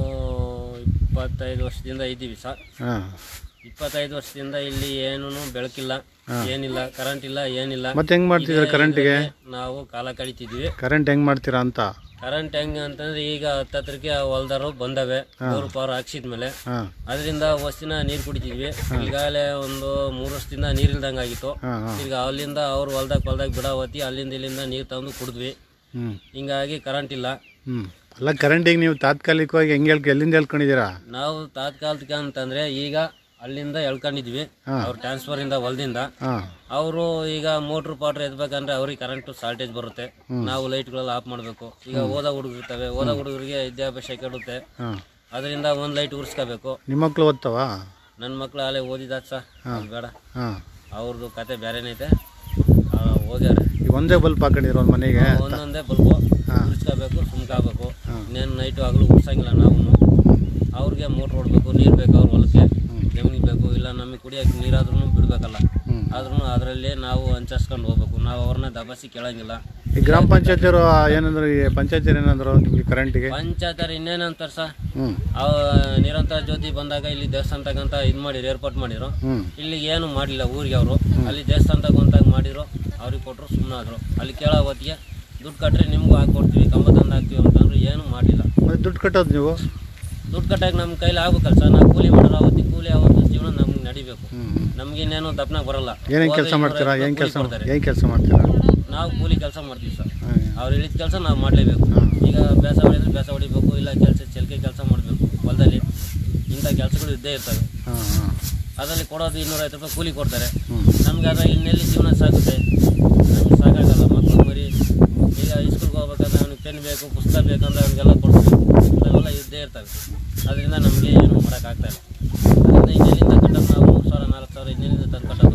ಇಪ್ಪತ್ತೈದು ವರ್ಷದಿಂದ ಇದ್ದೀವಿ ಸರ್ ಹಾಂ ಇಪ್ಪತ್ತೈದು ವರ್ಷದಿಂದ ಇಲ್ಲಿ ಏನೂ ಬೆಳಕಿಲ್ಲ ಏನಿಲ್ಲ ಕರೆಂಟ್ ಇಲ್ಲ ಏನಿಲ್ಲ ಮತ್ತೆ ಹೆಂಗೆ ಮಾಡ್ತಿದ್ದೀರಾ ಇದೇ ಕರೆಂಟಿಗೆ ಇದ್ರಲ್ಲಿ ನಾವು ಕಾಲ ಕಳಿತಿದ್ವಿ ಕರೆಂಟ್ ಹೆಂಗೆ ಮಾಡ್ತೀರಾ ಅಂತ ಕರೆಂಟ್ ಹೆಂಗ್ ಅಂತಂದ್ರೆ ಈಗ ಹತ್ತತ್ರಕ್ಕೆ ಹೊಲ್ದಾರು ಬಂದವೆ ಬೋರ್ ಪವರ್ ಹಾಕ್ಸಿದ್ಮೇಲೆ ಹಾಂ ಅದರಿಂದ ವಸ್ತಿನ ನೀರು ಕುಡಿತಿದ್ವಿ ಈಗಾಗಲೇ ಒಂದು ಮೂರು ವರ್ಷದಿಂದ ನೀರಿಲ್ದಂಗೆ ಆಗಿತ್ತು ಹಾಂ ಹಾಂ ಈಗ ಅಲ್ಲಿಂದ ಅವ್ರು ಹೊಲ್ದಾಗ ಹೊಲ್ದಾಗ ಬಿಡಾವತಿ ಅಲ್ಲಿಂದ ಇಲ್ಲಿಂದ ನೀರು ತಂದು ಕುಡಿದ್ವಿ ಹ್ಞೂ ಹಿಂಗಾಗಿ ಕರೆಂಟ್ ಇಲ್ಲ ಹ್ಞೂ ಅಲ್ಲ ಕರೆಂಟಿಗೆ ನೀವು ತಾತ್ಕಾಲಿಕವಾಗಿ ಹೆಂಗೆ ಹೇಳ್ ಎಲ್ಲಿಂದ ಹೇಳ್ಕೊಂಡಿದ್ದೀರಾ ನಾವು ತಾತ್ಕಾಲಿಕ ಅಂತಂದ್ರೆ ಈಗ ಅಲ್ಲಿಂದ ಎಳ್ಕೊಂಡಿದ್ವಿ ಅವ್ರ ಟ್ರಾನ್ಸ್ಫರ್ ಇಂದ ಹೊಲದಿಂದ ಹಾಂ ಅವರು ಈಗ ಮೋಟ್ರ್ ಪಾಟ್ರ್ ಎದ್ಬೇಕಂದ್ರೆ ಅವ್ರಿಗೆ ಕರೆಂಟ್ ಶಾರ್ಟೇಜ್ ಬರುತ್ತೆ ನಾವು ಲೈಟ್ಗಳೆಲ್ಲ ಆಫ್ ಮಾಡಬೇಕು ಈಗ ಓದ ಹುಡುಗರು ಇರ್ತವೆ ಓದ ಹುಡುಗರಿಗೆ ವಿದ್ಯಾಭ್ಯಾಸ ಕೆಡುತ್ತೆ ಹಾಂ ಅದರಿಂದ ಒಂದು ಲೈಟ್ ಉರ್ಸ್ಕೋಬೇಕು ನಿಮ್ಮ ಮಕ್ಳು ಓದ್ತಾವಾ ನನ್ನ ಮಕ್ಳು ಅಲ್ಲೇ ಓದಿದಾದ ಸರ್ ಅದ್ ಬೇಡ ಹಾಂ ಅವ್ರದ್ದು ಕತೆ ಬೇರೆನೈತೆ ಆ, ಹೋಗ್ಯಾರೆ ಈಗ ಒಂದೇ ಬಲ್ಪ್ ಹಾಕೊಂಡಿರೋ ಒಂದು ಮನೆಗೆ ಒಂದೊಂದೇ ಬಲ್ಬು ಉರ್ಸ್ಕೋಬೇಕು ಸುಮ್ಕಾಬೇಕು ಇನ್ನೇನು ನೈಟು ಆಗಲು ಉರ್ಸಂಗಿಲ್ಲ ನಾವು ಅವ್ರಿಗೆ ಮೋಟ್ರ್ ಹೊಡ್ಬೇಕು ನೀರು ಬೇಕು ಅವ್ರ ಹೊಲಕ್ಕೆ ಜಮೀನಿಗೆ ಬೇಕು ಇಲ್ಲ ನಮಗೆ ಕುಡಿಯೋಕೆ ನೀರಾದ್ರೂ ಬಿಡಬೇಕಲ್ಲ ಆದ್ರೂ ಅದರಲ್ಲಿ ನಾವು ಹಂಚರ್ಸ್ಕೊಂಡು ಹೋಗ್ಬೇಕು ನಾವು ಅವ್ರನ್ನ ದಬಾಸಿ ಕೇಳಂಗಿಲ್ಲ ಈ ಗ್ರಾಮ ಪಂಚಾಯತಿಯವರು ಏನಂದ್ರು ಈ ಪಂಚಾಯತಿಯರು ಏನಂದ್ರು ನಿಮಗೆ ಕರೆಂಟಿಗೆ ಪಂಚಾಯತರು ಇನ್ನೇನಂತಾರೆ ಸರ್ ಹ್ಞೂ ಅವ ನಿರಂತರ ಜ್ಯೋತಿ ಬಂದಾಗ ಇಲ್ಲಿ ದೇವಸ್ಥಾನ ತಗಂತ ಇದು ಮಾಡಿರು ಏರ್ಪಾಟ್ ಮಾಡಿರು ಹ್ಞೂ ಇಲ್ಲಿ ಏನು ಮಾಡಲಿಲ್ಲ ಊರಿಗೆ ಅವರು ಅಲ್ಲಿ ದೇವಸ್ಥಾನ ತಗೊಂತಾಗ ಮಾಡಿರು ಅವ್ರಿಗೆ ಕೊಟ್ಟರು ಸುಮ್ಮನಾದ್ರು ಅಲ್ಲಿ ಕೇಳೋ ಹೊತ್ತಿಗೆ ದುಡ್ಡು ಕಟ್ರಿ ನಿಮ್ಗೂ ಹಾಕೊಡ್ತೀವಿ ಕಂಬ ತಂದು ಹಾಕ್ತೀವಿ ಅಂತಂದ್ರು ಏನು ಮಾಡಲಿಲ್ಲ ಮತ್ತೆ ದುಡ್ಡು ಕಟ್ಟೋದು ನೀವು ದುಡ್ಡು ಕಟ್ಟಾಗ ನಮ್ಮ ಕೈಲಿ ಆಗ್ಬೇಕಲ್ಲ ಸರ್ ನಾವು ಕೂಲಿ ಮಾಡೋರು ಅವತ್ತಿ ಕೂಲಿ ಅವತ್ತು ಜೀವನ ನಮ್ಗೆ ನಡಿಬೇಕು ನಮ್ಗೆ ಇನ್ನೇನು ದಪ್ಪನಾಗ ಬರಲ್ಲ ಏನೇನು ಕೆಲಸ ಹೋದ್ರೆ ಮಾಡ್ತೀರಾ ಇನ್ನೂರೈವತ್ತು ಏನು ಕೂಲಿ ಕೆಲಸ ಕೊಡ್ತಾರೆ. ಏನು ಕೆಲಸ ಮಾಡ್ತೀರಾ ನಾವು ಕೂಲಿ ಕೆಲಸ ಮಾಡ್ತೀವಿ ಸರ್ ಹಾಂ ಅವ್ರು ಹೇಳಿದ ಕೆಲಸ ನಾವು ಮಾಡಲೇಬೇಕು ಈಗ ಬೇಸ ಹೊಡಿದ್ರೆ ಬೇಸ ಹೊಡಿಬೇಕು ಇಲ್ಲ ಕೆಲಸ ಚೆಲ್ಕೆ ಕೆಲಸ ಮಾಡಬೇಕು ಹೊಲದಲ್ಲಿ ಇಂಥ ಕೆಲಸಗಳು ಇದ್ದೇ ಇರ್ತವೆ ಹಾಂ ಹಾಂ ಅದರಲ್ಲಿ ಕೊಡೋದು ಇನ್ನೂರೈವತ್ತು ರೂಪಾಯಿ ಕೂಲಿ ಕೊಡ್ತಾರೆ ನಮ್ಗೆ ಅದ್ರ ಇನ್ನೆಲ್ಲಿ ಜೀವನ ಸಾಗುತ್ತೆ ನಮ್ಗೆ ಸಾಕಾಗಲ್ಲ ಮಕ್ಕಳು ಮರಿ ಈಗ ಸ್ಕೂಲ್ಗೆ ಹೋಗ್ಬೇಕಾದ್ರೆ ಅವ್ನಿಗೆ ಪೆನ್ ಬೇಕು ಪುಸ್ತಕ ಬೇಕಂದ್ರೆ ಅವ್ನಿಗೆಲ್ಲ ಕೊಡ್ಬೇಕು ಅವೆಲ್ಲ ಇದ್ದೇ ಇರ್ತವೆ ಅದರಿಂದ ನಮಗೆ ಏನು ಮಾಡೋಕ್ಕಾಗ್ತಾ ಇಲ್ಲ ಅದರಿಂದ ಇನ್ನೆಲ್ಲಿಂದ ಕಟ್ಟೋದು ನಾವು ಮೂರು ಸಾವಿರ ನಾಲ್ಕು ಸಾವಿರ ಇನ್ನೆಲ್ಲಿಂದ ತಂದು ಕಟ್ಟೋದು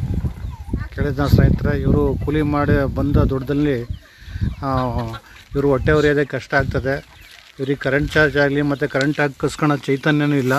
ಕೇಳಿದ ಸ್ನೇಹಿತರೆ ಇವರು ಕೂಲಿ ಮಾಡಿ ಬಂದ ದುಡ್ಡಲ್ಲಿ ಇವರು ಹೊಟ್ಟೆ ಉರಿಯೋದೇ ಕಷ್ಟ ಆಗ್ತದೆ ಇವ್ರಿಗೆ ಕರೆಂಟ್ ಚಾರ್ಜ್ ಆಗಲಿ ಮತ್ತು ಕರೆಂಟ್ ಹಾಕಿಸ್ಕೊಳೋ ಚೈತನ್ಯನೂ ಇಲ್ಲ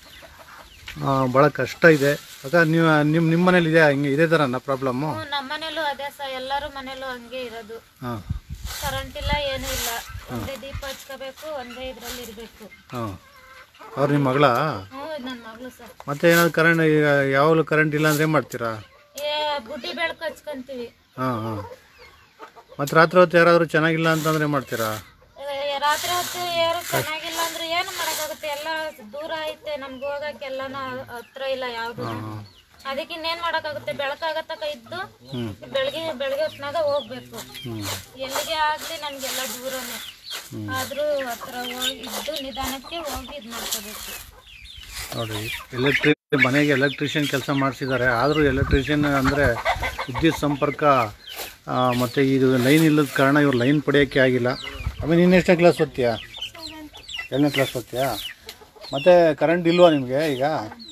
ಭಾಳ ಕಷ್ಟ ಇದೆ ಆಗ ನೀವು ನಿಮ್ಮ ನಿಮ್ಮ ಮನೇಲಿ ಇದೆ ಹಿಂಗೆ ಇದೇ ಥರನ ಪ್ರಾಬ್ಲಮ್ಮು ನಮ್ಮ ಮನೇಲೂ ಅದೇ ಸ ಎಲ್ಲರೂ ಮನೇಲೂ ಹಂಗೆ ಇರೋದು ಹಾಂ ಕರೆಂಟ್ ಇಲ್ಲ ಏನೂ ಇಲ್ಲ ಒಂದೇ ದೀಪ ಹಚ್ಕೋಬೇಕು ಒಂದೇ ಇದ್ರಲ್ಲಿ ಇರಬೇಕು ಹಾಂ ಅವ್ರು ನಿಮ್ಮ ಮಗಳ ಹ್ಞೂ ನನ್ನ ಮಗಳು ಸರ್ ಮತ್ತೆ ಏನಾದ್ರು ಕರೆಂಟ್ ಈಗ ಯಾವಾಗಲೂ ಕರೆಂಟ್ ಇಲ್ಲ ಅಂದರೆ ಏನು ಮಾಡ್ತೀರಾ ಏ ಬುಡ್ಡಿ ಬೆಳಕು ಹಚ್ಕೊಂತೀವಿ ಹಾಂ ಹಾಂ ಮತ್ತು ರಾತ್ರಿ ಹೊತ್ತು ಯಾರಾದರೂ ಚೆನ್ನಾಗಿಲ್ಲ ಅಂತಂದರೆ ಏನು ಮಾಡ್ತೀರಾ ಏ, ರಾತ್ರಿ ಹೊತ್ತು ಯಾರು ಚೆನ್ನಾಗಿಲ್ಲ ಅಂದ್ರೆ ಏನು ಮಾಡೋಕ್ಕಾಗುತ್ತೆ ಎಲ್ಲ ದೂರ ಐತೆ ನಮ್ಗೆ ಹೋಗಕ್ಕೆಲ್ಲನ ಹತ್ರ ಇಲ್ಲ ಯಾವ್ದು ಅದಕ್ಕೆ ಇನ್ನೇನ್ ಮಾಡಕ್ಕಾಗುತ್ತೆ ಬೆಳಕಾಗತ್ತಕ ಇದ್ದು ಬೆಳಗ್ಗೆ ಬೆಳಗ್ಗೆ ಹೊತ್ನಾಗ ಹೋಗ್ಬೇಕು ಎಲ್ಲಿಗೆ ಆಗ್ಲಿ ನಮ್ಗೆಲ್ಲ ದೂರನೇ ಆದ್ರೂ ಹತ್ರ ಹೋಗಿ ಇದ್ದು ನಿಧಾನಕ್ಕೆ ಹೋಗಿ ಇದ್ ಮಾಡ್ಕೋಬೇಕು ನೋಡಿ ಎಲೆಕ್ಟ್ರಿ ಮನೆಗೆ ಎಲೆಕ್ಟ್ರಿಷಿಯನ್ ಕೆಲಸ ಮಾಡಿಸಿದ್ದಾರೆ ಆದರೂ ಎಲೆಕ್ಟ್ರಿಷಿಯನ್ ಅಂದರೆ ವಿದ್ಯುತ್ ಸಂಪರ್ಕ ಆ, ಮತ್ತು ಇದು ಲೈನ್ ಇಲ್ಲದ ಕಾರಣ ಇವ್ರು ಲೈನ್ ಪಡೆಯೋಕ್ಕೆ ಆಗಿಲ್ಲ ಆಮೇಲೆ ನೀನು ಎಷ್ಟನೇ ಕ್ಲಾಸ್ ಓದ್ತೀಯಾ ಏಳನೇ ಕ್ಲಾಸ್ ಓದ್ತೀಯಾ ಮತ್ತು ಕರೆಂಟ್ ಇಲ್ವಾ ನಿಮಗೆ ಈಗ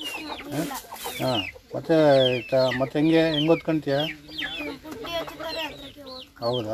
ಹಾಂ ಮತ್ತು ಕ- ಮತ್ತೆ ಹೆಂಗೆ ಹೆಂಗೆ ಓದ್ಕೊಂತೀಯ ಹೌದಾ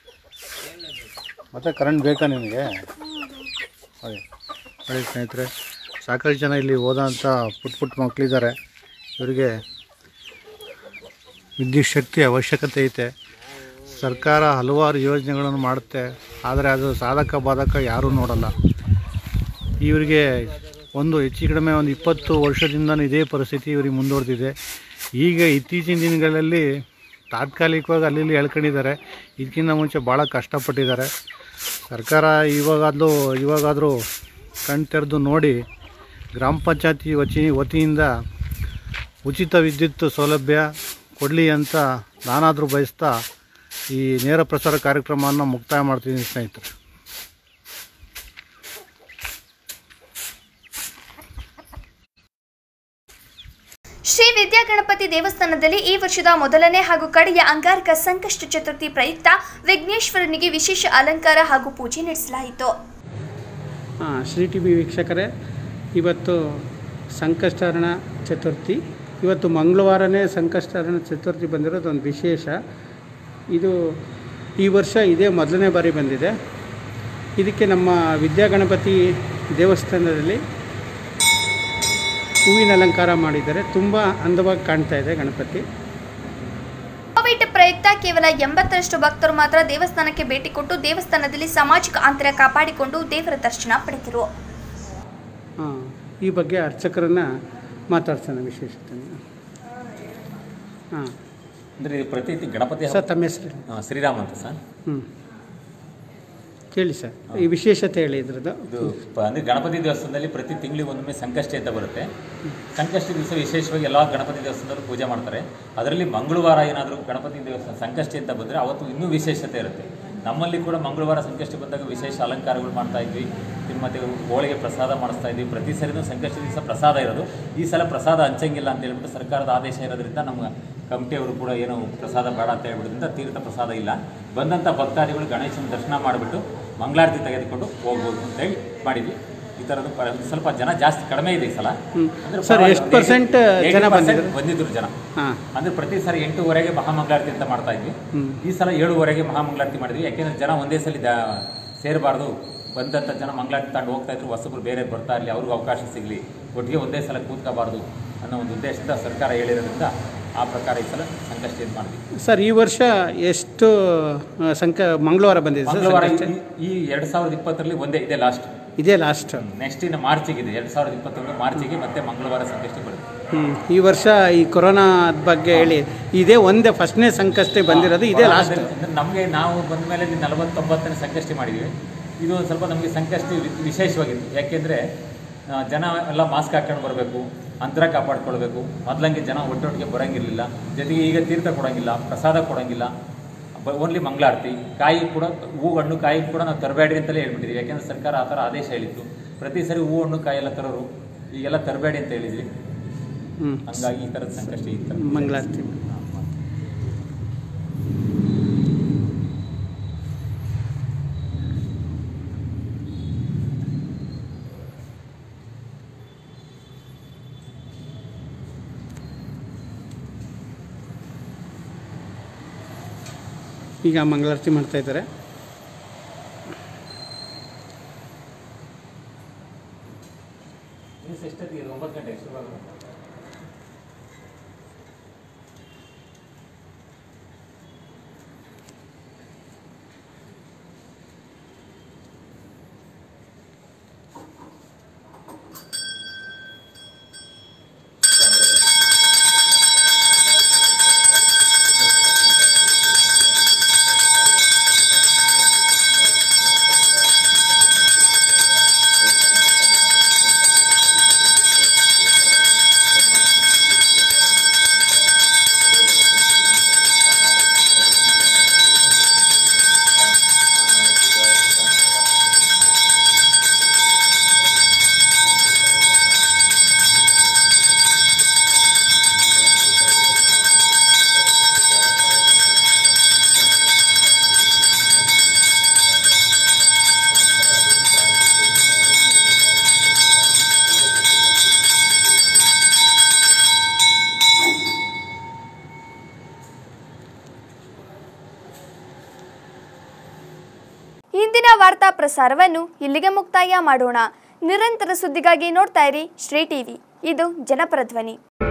ಮತ್ತು ಕರೆಂಟ್ ಬೇಕಾ ನಿನಗೆ ಹಾಗೆ ನೋಡಿ ಸ್ನೇಹಿತರೆ ಸಾಕಷ್ಟು ಜನ ಇಲ್ಲಿ ಓದೋಂಥ ಪುಟ್ಟ ಪುಟ್ಟ ಮಕ್ಕಳಿದ್ದಾರೆ ಇವರಿಗೆ ವಿದ್ಯುತ್ ಶಕ್ತಿ ಅವಶ್ಯಕತೆ ಐತೆ ಸರ್ಕಾರ ಹಲವಾರು ಯೋಜನೆಗಳನ್ನು ಮಾಡುತ್ತೆ ಆದರೆ ಅದು ಸಾಧಕ ಬಾಧಕ ಯಾರೂ ನೋಡಲ್ಲ ಇವರಿಗೆ ಒಂದು ಹೆಚ್ಚು ಕಡಿಮೆ ಒಂದು ಇಪ್ಪತ್ತು ವರ್ಷದಿಂದನೂ ಇದೇ ಪರಿಸ್ಥಿತಿ ಇವರಿಗೆ ಮುಂದುವರೆದಿದೆ ಈಗ ಇತ್ತೀಚಿನ ದಿನಗಳಲ್ಲಿ ತಾತ್ಕಾಲಿಕವಾಗಿ ಅಲ್ಲಿ ಇಲ್ಲಿ ಎಳ್ಕೊಂಡಿದ್ದಾರೆ ಇದಕ್ಕಿಂತ ಮುಂಚೆ ಭಾಳ ಕಷ್ಟಪಟ್ಟಿದ್ದಾರೆ ಸರ್ಕಾರ ಇವಾಗಾದರೂ ಇವಾಗಾದರೂ ಕಣ್ ತೆರೆದು ನೋಡಿ ಗ್ರಾಮ ಪಂಚಾಯತಿ ವಚಿ ವತಿಯಿಂದ ಉಚಿತ ವಿದ್ಯುತ್ ಸೌಲಭ್ಯ ಕೊಡಲಿ ಅಂತ ನಾನಾದರೂ ಬಯಸ್ತಾ ಈ ನೇರ ಪ್ರಸಾರ ಕಾರ್ಯಕ್ರಮವನ್ನು ಮುಕ್ತಾಯ ಮಾಡ್ತೀನಿ ಸ್ನೇಹಿತರೆ ಶ್ರೀ ವಿದ್ಯಾಗಣಪತಿ ದೇವಸ್ಥಾನದಲ್ಲಿ ಈ ವರ್ಷದ ಮೊದಲನೇ ಹಾಗೂ ಕಡೆಯ ಅಂಗಾರಕ ಸಂಕಷ್ಟ ಚತುರ್ಥಿ ಪ್ರಯುಕ್ತ ವಿಘ್ನೇಶ್ವರನಿಗೆ ವಿಶೇಷ ಅಲಂಕಾರ ಹಾಗೂ ಪೂಜೆ ನಡೆಸಲಾಯಿತು ಹಾಂ ಶ್ರೀ ಟಿ ವಿ ವೀಕ್ಷಕರೇ ಇವತ್ತು ಸಂಕಷ್ಟಹರಣ ಚತುರ್ಥಿ ಇವತ್ತು ಮಂಗಳವಾರನೇ ಸಂಕಷ್ಟಹರಣ ಚತುರ್ಥಿ ಬಂದಿರೋದು ಒಂದು ವಿಶೇಷ ಇದು ಈ ವರ್ಷ ಇದೇ ಮೊದಲನೇ ಬಾರಿ ಬಂದಿದೆ ಇದಕ್ಕೆ ನಮ್ಮ ವಿದ್ಯಾಗಣಪತಿ ದೇವಸ್ಥಾನದಲ್ಲಿ ಹೂವಿನ ಅಲಂಕಾರ ಮಾಡಿದ್ದಾರೆ ತುಂಬ ಅಂದವಾಗಿ ಕಾಣ್ತಾ ಇದೆ ಗಣಪತಿ ಕೋವಿಡ್ ಪ್ರಯುಕ್ತ ಕೇವಲ ಎಂಬತ್ತರಷ್ಟು ಭಕ್ತರು ಮಾತ್ರ ದೇವಸ್ಥಾನಕ್ಕೆ ಭೇಟಿ ಕೊಟ್ಟು ದೇವಸ್ಥಾನದಲ್ಲಿ ಸಾಮಾಜಿಕ ಅಂತರ ಕಾಪಾಡಿಕೊಂಡು ದೇವರ ದರ್ಶನ ಪಡೆದರು ಹಾಂ ಈ ಬಗ್ಗೆ ಅರ್ಚಕರನ್ನು ಮಾತಾಡ್ಸೋಣ ವಿಶೇಷತೆ ಹಾಂ ಅಂದರೆ ಇದು ಪ್ರತಿ ತಿ- ಗಣಪತಿ ಸರ್ ತಮ್ಮ ಹೆಸರು ಹಬ್ಬ- ಆ, ಶ್ರೀರಾಮ್ ಅಂತ ಸರ್ ಹ್ಞೂ ಕೇಳಿ ಸರ್ ಈ ವಿಶೇಷತೆ ಹೇಳಿ ಇದ್ರದ್ದು ಇದು ಪ- ಅಂದರೆ ಗಣಪತಿ ದೇವಸ್ಥಾನದಲ್ಲಿ ಪ್ರತಿ ತಿಂಗಳಿಗೆ ಒಮ್ಮೆ ಸಂಕಷ್ಟಿ ಅಂತ ಬರುತ್ತೆ ಸಂಕಷ್ಟಿ ದಿವಸ ವಿಶೇಷವಾಗಿ ಎಲ್ಲ ಗಣಪತಿ ದೇವಸ್ಥಾನದಲ್ಲೂ ಪೂಜೆ ಮಾಡ್ತಾರೆ ಅದರಲ್ಲಿ ಮಂಗಳವಾರ ಏನಾದರೂ ಗಣಪತಿ ದೇವಸ್ಥಾನ ಸಂಕಷ್ಟಿ ಅಂತ ಬಂದರೆ ಅವತ್ತು ಇನ್ನೂ ವಿಶೇಷತೆ ಇರುತ್ತೆ ನಮ್ಮಲ್ಲಿ ಕೂಡ ಮಂಗಳವಾರ ಸಂಕಷ್ಟಿ ಬಂದಾಗ ವಿಶೇಷ ಅಲಂಕಾರಗಳು ಮಾಡ್ತಾ ಇದ್ವಿ ಇನ್ನು ಮತ್ತೆ ಹೋಳಿಗೆ ಪ್ರಸಾದ ಮಾಡಿಸ್ತಾ ಇದ್ವಿ ಪ್ರತಿ ಸರಿನೂ ಸಂಕಷ್ಟಿ ದಿವಸ ಪ್ರಸಾದ ಇರೋದು ಈ ಸಲ ಪ್ರಸಾದ ಹಂಚಂಗಿಲ್ಲ ಅಂತ ಹೇಳ್ಬಿಟ್ಟು ಸರ್ಕಾರದ ಆದೇಶ ಇರೋದ್ರಿಂದ ನಮ್ಮ ಕಮಿಟಿಯವರು ಕೂಡ ಏನು ಪ್ರಸಾದ ಬೇಡ ಅಂತ ಹೇಳ್ಬಿಡೋದ್ರಿಂದ ತೀರ್ಥ ಪ್ರಸಾದ ಇಲ್ಲ ಬಂದಂಥ ಭಕ್ತಾದಿಗಳು ಗಣೇಶನ ದರ್ಶನ ಮಾಡಿಬಿಟ್ಟು ಮಂಗಳಾರತಿ ತೆಗೆದುಕೊಂಡು ಹೋಗ್ಬೋದು ಅಂತೇಳಿ ಮಾಡಿದ್ವಿ ಈ ಥರದ್ದು ಪ- ಸ್ವಲ್ಪ ಜನ ಜಾಸ್ತಿ ಕಡಿಮೆ ಇದೆ ಈ ಸಲ ಅಂದ್ರೆ ಸರ್, ಪರವಾಗಿಲ್ಲ, ಎಷ್ಟು ಒಂದು percent 80% ಜನ ಬಂದಿದ್ರು? ಬಂದಿದ್ರು ಜನ ಹಾಂ ಅಂದ್ರೆ ಪ್ರತಿ ಸಾರಿ ಎಂಟೂವರೆಗೆ ಮಹಾಮಂಗಳಾರತಿ ಅಂತ ಮಾಡ್ತಾ ಇದ್ವಿ ಈ ಸಲ ಏಳುವರೆಗೆ ಮಹಾಮಂಗಳಾರತಿ ಮಾಡಿದ್ವಿ ಯಾಕೆಂದ್ರೆ ಜನ ಒಂದೇ ಸಲ ದ- ಸೇರಬಾರ್ದು ಬಂದಂಥ ಜನ ಮಂಗಳಾರತಿ ತಗೊಂಡು ಹೋಗ್ತಾ ಇದ್ರು ಹೊಸಬ್ರು ಬೇರೆ ಬರ್ತಾ ಇರಲಿ ಅವ್ರಿಗೂ ಅವಕಾಶ ಸಿಗಲಿ ಒಟ್ಟಿಗೆ ಒಂದೇ ಸಲ ಕೂತ್ಕೋಬಾರ್ದು ಅನ್ನೋ ಒಂದು ಉದ್ದೇಶದಿಂದ ಸರ್ಕಾರ ಹೇಳಿರೋದ್ರಿಂದ ಆ ಪ್ರಕಾರ ಈ ಸಲ ಸಂಕಷ್ಟಿಯನ್ನು ಮಾಡಿದ್ವಿ ಸರ್ ಈ ವರ್ಷ ಎಷ್ಟು ಆ, ಸಂಕ ಮಂಗಳವಾರ ಬಂದಿದೆ ಸರ್ ಮಂಗಳವಾರ ಸಂಕಷ್ಟ? ಈ- ಈ ಎರಡು ಸಾವಿರದ ಇಪ್ಪತ್ತರಲ್ಲಿ ಒಂದೇ ಇದೆ ಲಾಸ್ಟ್ ಇದೇ ಲಾಸ್ಟ್ ನೆಕ್ಸ್ಟ್ ಇನ್ನು ಮಾರ್ಚಿಗೆ ಇದೆ ಎರಡು ಸಾವಿರದ ಇಪ್ಪತ್ತೊಂದು ಮಾರ್ಚಿಗೆ ಮತ್ತೆ ಮಂಗಳವಾರ ಸಂಕಷ್ಟಿ ಬರುತ್ತೆ ಹ್ಞೂ ಈ ವರ್ಷ ಈ ಕೊರೋನಾ ಬಗ್ಗೆ ಹೇಳಿ ಇದೇ ಒಂದೇ ಫಸ್ಟ್ನೇ ಸಂಕಷ್ಟ ಬಂದಿರೋದು ಇದೇ ಲಾಸ್ಟ್ ನಮಗೆ ನಾವು ಬಂದ ಮೇಲೆ ನಲವತ್ತೊಂಬತ್ತನೇ ಸಂಕಷ್ಟಿ ಮಾಡಿದ್ವಿ ಇದು ಒಂದು ಸ್ವಲ್ಪ ನಮಗೆ ಸಂಕಷ್ಟಿ ವಿ- ವಿಶೇಷವಾಗಿತ್ತು ಯಾಕೆಂದರೆ ಜನ ಎಲ್ಲ ಮಾಸ್ಕ್ ಹಾಕೊಂಡು ಬರಬೇಕು ಅಂತರ ಕಾಪಾಡ್ಕೊಳ್ಬೇಕು ಮೊದಲಂಗೆ ಜನ ಒಟ್ಟೊಟ್ಟಿಗೆ ಬರೋಂಗಿರಲಿಲ್ಲ ಜೊತೆಗೆ ಈಗ ತೀರ್ಥ ಕೊಡೋಂಗಿಲ್ಲ ಪ್ರಸಾದ ಕೊಡೋಂಗಿಲ್ಲ ಓನ್ಲಿ ಮಂಗಳಾರತಿ ಕಾಯಿ ಕೂಡ ಹೂ ಹಣ್ಣು ಕಾಯಿ ಕೂಡ ನಾವು ತರಬೇಡಿ ಅಂತಲೇ ಹೇಳ್ಬಿಟ್ಟಿದ್ವಿ ಯಾಕೆಂದ್ರೆ ಸರ್ಕಾರ ಆ ಥರ ಆದೇಶ ಹೇಳಿತ್ತು ಪ್ರತಿ ಸರಿ ಹೂ ಹಣ್ಣು ಕಾಯಿ ಎಲ್ಲ ತರೋರು ಈಗೆಲ್ಲ ತರಬೇಡಿ ಅಂತ ಹೇಳಿದ್ವಿ ಹ್ಞೂ ಹಂಗಾಗಿ ಈ ಥರದ ಸಂಕಷ್ಟಿ ಈ ಥರ ಮಂಗಳಾರತಿ ಈಗ ಮಂಗಳಾರತಿ ಮಾಡ್ತಾ ಇದ್ದಾರೆ ಎಷ್ಟೊತ್ತಿಗೆ ಒಂಬತ್ತು ಗಂಟೆಗೆ ಶುರುವಾಗುತ್ತೆ ಇಂದಿನ ವಾರ್ತಾ ಪ್ರಸಾರವನ್ನು ಇಲ್ಲಿಗೆ ಮುಕ್ತಾಯ ಮಾಡೋಣ ನಿರಂತರ ಸುದ್ದಿಗಾಗಿ ನೋಡ್ತಾ ಇರಿ ಶ್ರೀ ಟಿವಿ ಇದು ಜನಪರ ಧ್ವನಿ